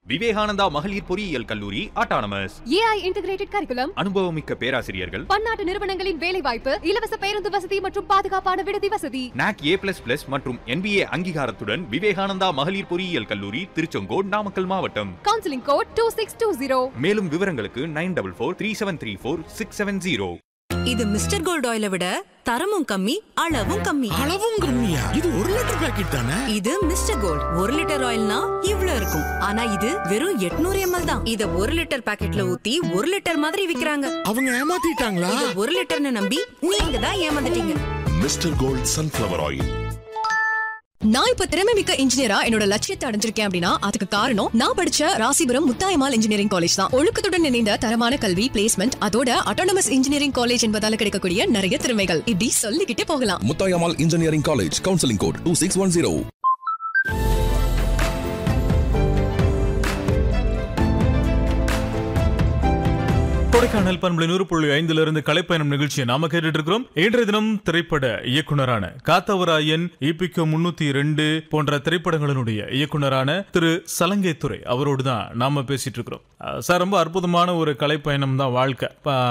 விவேகானந்தா மகளிர் பொறியியல் கல்லூரி ஆட்டானமஸ் ஏஐ இன்டிகிரேட்டட் கரிக்குலம் அனுபவமிக்க பேராசிரியர்கள் பன்னாட்டு நிறுவனங்களின் வேலைவாய்ப்பு இலவச பேருந்து வசதி மற்றும் பாதுகாப்பான விடுதி வசதி நாக் ஏ பிளஸ் பிளஸ் மற்றும் என்பிஏ அங்கீகாரத்துடன் விவேகானந்தா மகளிர் பொறியியல் கல்லூரி திருச்செங்கோடு நாமக்கல் மாவட்டம் counselling code two six two zero மேலும் விவரங்களுக்கு nine double four three seven three four six seven zero இது மிஸ்டர் கோல்ட் ஆயிலை விட தரமும் கம்மி அளவும் கம்மி அளவும் கம்மியா இது ஒரு லிட்டர் பாக்கெட் தானே இது மிஸ்டர் கோல்ட் ஒரு லிட்டர் ஆயில்னா இவ்ளோ இருக்கும் ஆனா இது வெறும் 800 எம்எல் தான் இத ஒரு லிட்டர் பாக்கெட்ல ஊத்தி ஒரு லிட்டர் மாதிரி விக்கிறாங்க அவங்க ஏமாத்திட்டாங்களா இத ஒரு லிட்டர்னு நம்பி நீங்க தான் ஏமாந்துட்டீங்க மிஸ்டர் கோல்ட் சன்ஃப்ளவர் ஆயில் நான் இப்ப திறமை மிக்க இன்ஜினியரா என்னோட லட்சியத்தை அடைஞ்சிருக்கேன் அப்படின்னா அதுக்கு காரணம் நான் படிச்ச ராசிபுரம் முத்தாயமால் இன்ஜினியரிங் காலேஜ் தான் ஒழுக்கத்துடன் இணைந்த தரமான கல்வி பிளேஸ்மெண்ட் அதோட அட்டானமஸ் இன்ஜினியரிங் காலேஜ் என்பதால கிடைக்கக்கூடிய நிறைய திறமைகள் இப்படி சொல்லிக்கிட்டே போகலாம் Muthayammal engineering college counselling code two six one zero Kodaikanal பண்புல நூறு புள்ளி ஐந்துல இருந்து கலைப்பயணம் நிகழ்ச்சியை நாம கேட்டுட்டு இருக்கிறோம் இன்றைய தினம் திரைப்பட இயக்குனரான காத்தவராயன் இபிகோ முன்னூத்தி ரெண்டு போன்ற திரைப்படங்களினுடைய இயக்குனரான திரு சலங்கைத்துறை அவரோடு தான் நாம பேசிட்டு இருக்கிறோம் அஹ் சார் ரொம்ப அற்புதமான ஒரு கலைப்பயணம் தான் வாழ்க்கை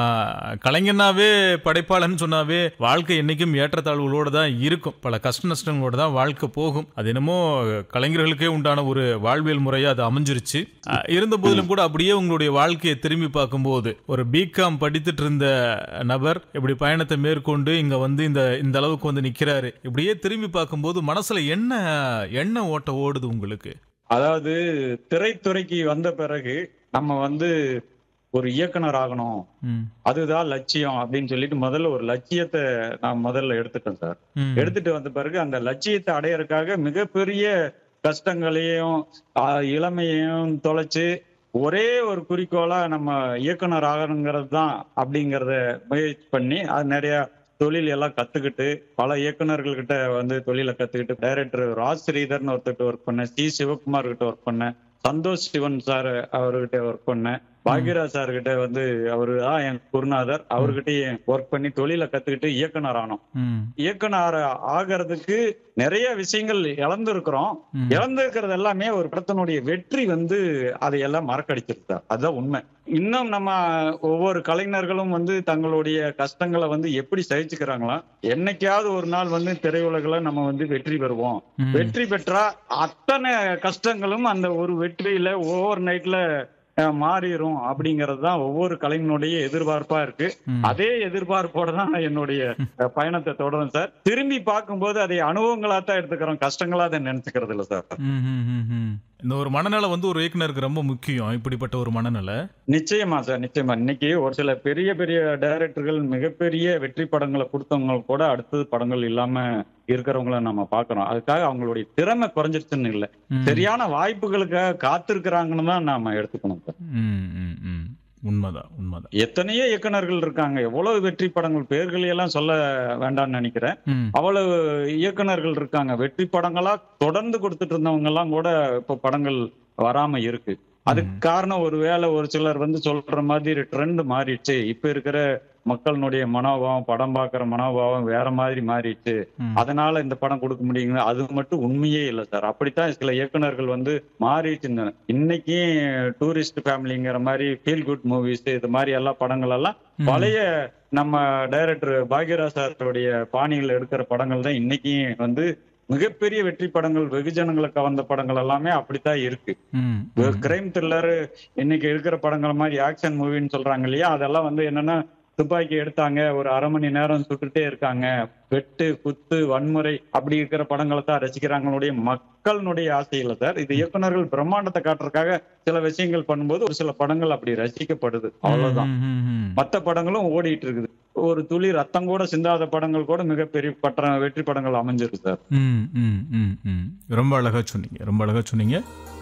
ப- கலைஞனாவே படைப்பாளன் சொன்னாவே வாழ்க்கை என்னைக்கும் ஏற்றத்தாழ்வுகளோட தான் இருக்கும் பல கஷ்ட நஷ்டங்களோட தான் வாழ்க்கை போகும் அது என்னமோ கலைஞர்களுக்கே உண்டான ஒரு வாழ்வியல் முறையா அது அமைஞ்சிருச்சு அஹ் இருந்த போதிலும் கூட அப்படியே உங்களுடைய வாழ்க்கையை திரும்பி பார்க்கும்போது ஒரு பிகாம் படித்துட்டு இருந்த நபர் இப்படி பயணத்தை மேற்கொண்டு இங்க வந்து இந்த இந்த அளவுக்கு வந்து நிக்கிறாரு இப்படியே திரும்பி பார்க்கும்போது மனசுல என்ன என்ன ஓட்ட ஓடுது உங்களுக்கு அதாவது திரைத்துறைக்கு வந்த பிறகு நம்ம வந்து ஒரு இயக்குனர் ஆகணும் ம், அதுதான் லட்சியம் அப்படின்னு சொல்லிட்டு முதல்ல ஒரு லட்சியத்தை நான் முதல்ல எடுத்துட்டேன் சார் ம், எடுத்துட்டு வந்த பிறகு அந்த லட்சியத்தை அடையறதுக்காக மிகப்பெரிய கஷ்டங்களையும் ஆஹ், இளமையையும் தொலைச்சு ஒரே ஒரு குறிக்கோளா நம்ம இயக்குனர் ஆகணுங்கிறது தான் அப்படிங்கறத முயற்சி பண்ணி அது நிறைய தொழில் எல்லாம் கத்துக்கிட்டு பல இயக்குனர்கள் கிட்ட வந்து தொழிலை கத்துக்கிட்டு டைரக்டர் ராஜ் ஸ்ரீதர்னு ஒருத்தர்கிட்ட ஒர்க் பண்ணேன் சி சிவகுமார் கிட்ட ஒர்க் பண்ணேன் சந்தோஷ் சிவன் சார் அவர்கிட்ட ஒர்க் பண்ணேன் பாக்யராஜ் சார் கிட்ட வந்து அவரு தான் என் குருநாதர் அவர்கிட்டயும் ஒர்க் பண்ணி தொழிலை கத்துக்கிட்டு இயக்குனர் ஆனோம் ம், இயக்குனர் ஆகிறதுக்கு நிறைய விஷயங்கள் இழந்திருக்கிறோம் ம். இழந்திருக்கிறது எல்லாமே ஒரு படத்தினுடைய வெற்றி வந்து அதையெல்லாம் மறக்கடிச்சிருந்தா அதுதான் உண்மை இன்னும் நம்ம ஒவ்வொரு கலைஞர்களும் வந்து தங்களுடைய கஷ்டங்களை வந்து எப்படி சகிச்சுக்கிறாங்களா என்னைக்காவது ஒரு நாள் வந்து திரையுலகில நம்ம வந்து வெற்றி பெறுவோம் ம். வெற்றி பெற்றா அத்தனை கஷ்டங்களும் அந்த ஒரு வெற்றியில ஒவ்வொரு நைட்ல மாறிடும் அப்படிங்கிறது தான் ஒவ்வொரு கலைஞனுடைய எதிர்பார்ப்பா இருக்கு ம். அதே எதிர்பார்ப்போட தான் நான் என்னுடைய அஹ், பயணத்தை தொடரும் சார் திரும்பி பார்க்கும்போது அதை அனுபவங்களா தான் எடுத்துக்கிறோம் கஷ்டங்களா அதை நினைச்சுக்கிறது இல்ல சார் ம், ம், ம், ம். இந்த ஒரு மனநிலை வந்து ஒரு இயக்குனருக்கு ரொம்ப முக்கியம் இப்படிப்பட்ட ஒரு மனநிலை நிச்சயமா சார் நிச்சயமா இன்னைக்கு ஒரு சில பெரிய பெரிய டைரக்டர்கள் மிகப்பெரிய வெற்றி படங்களை கொடுத்தவங்க கூட அடுத்தது படங்கள் இல்லாம இருக்கிறவங்கள நம்ம பாக்குறோம் அதுக்காக அவங்களுடைய திறமை குறைஞ்சிருச்சுன்னு இல்லை ம். சரியான வாய்ப்புகளுக்காக காத்திருக்கிறாங்கன்னு தான் நாம எடுத்துக்கணும் சார் ம், ம், ம். உண்மைதான் உண்மைதான் எத்தனையோ இயக்குனர்கள் இருக்காங்க எவ்வளவு வெற்றி படங்கள் பேர்களை எல்லாம் சொல்ல வேண்டாம்னு நினைக்கிறேன் ம், அவ்வளவு இயக்குனர்கள் இருக்காங்க வெற்றி படங்களா தொடர்ந்து கொடுத்துட்டு இருந்தவங்க எல்லாம் கூட இப்ப படங்கள் வராம இருக்கு அதுக்கு காரணம் ஒருவேளை ஒரு சிலர் வந்து சொல்ற மாதிரி ட்ரெண்ட் மாறிடுச்சு இப்ப இருக்கிற மக்களினுடைய மனோபாவம் படம் பார்க்குற மனோபாவம் வேற மாதிரி மாறிடுச்சு ம். அதனால இந்த படம் கொடுக்க முடியுங்க அது மட்டும் உண்மையே இல்லை சார் அப்படித்தான் சில இயக்குனர்கள் வந்து மாறிட்டு இருந்தாங்க இன்னைக்கு டூரிஸ்ட் ஃபேமிலிங்கிற மாதிரி ஃபீல் குட் மூவிஸ் இது மாதிரி எல்லா படங்கள் எல்லாம் ம். பழைய நம்ம டைரக்டர் பாக்யராஜ் சாருடைய பாணியில் எடுக்கிற படங்கள் தான் இன்னைக்கு வந்து மிகப்பெரிய வெற்றி படங்கள் வெகுஜனங்களை கவர்ந்த படங்கள் எல்லாமே அப்படித்தான் இருக்கு ம், ம். கிரைம் த்ரில்லர் இன்னைக்கு இருக்கிற படங்கள் மாதிரி ஆக்ஷன் மூவின்னு சொல்றாங்க இல்லையா அதெல்லாம் வந்து என்னன்னா துப்பாக்கி எடுத்தாங்க ஒரு அரை மணி நேரம் சுட்டுட்டே இருக்காங்க வெட்டு குத்து வன்முறை அப்படி இருக்கிற படங்களை தான் ரசிக்கிறாங்களுடைய மக்களினுடைய ஆசை இல்லை சார் இது இயக்குனர்கள் பிரம்மாண்டத்தை காட்டுறதுக்காக சில விஷயங்கள் பண்ணும்போது ஒரு சில படங்கள் அப்படி ரசிக்கப்படுது அவ்வளவுதான் ம், ம், ம். மத்த படங்களும் ஓடிட்டு இருக்குது ஒரு துளி ரத்தம் கூட சிந்தாத படங்கள் கூட மிகப்பெரிய பட்ட வெற்றி படங்கள் அமைஞ்சிருக்கு சார் ம், ம், ம், ம். ரொம்ப அழகா சொன்னீங்க ரொம்ப அழகா சொன்னீங்க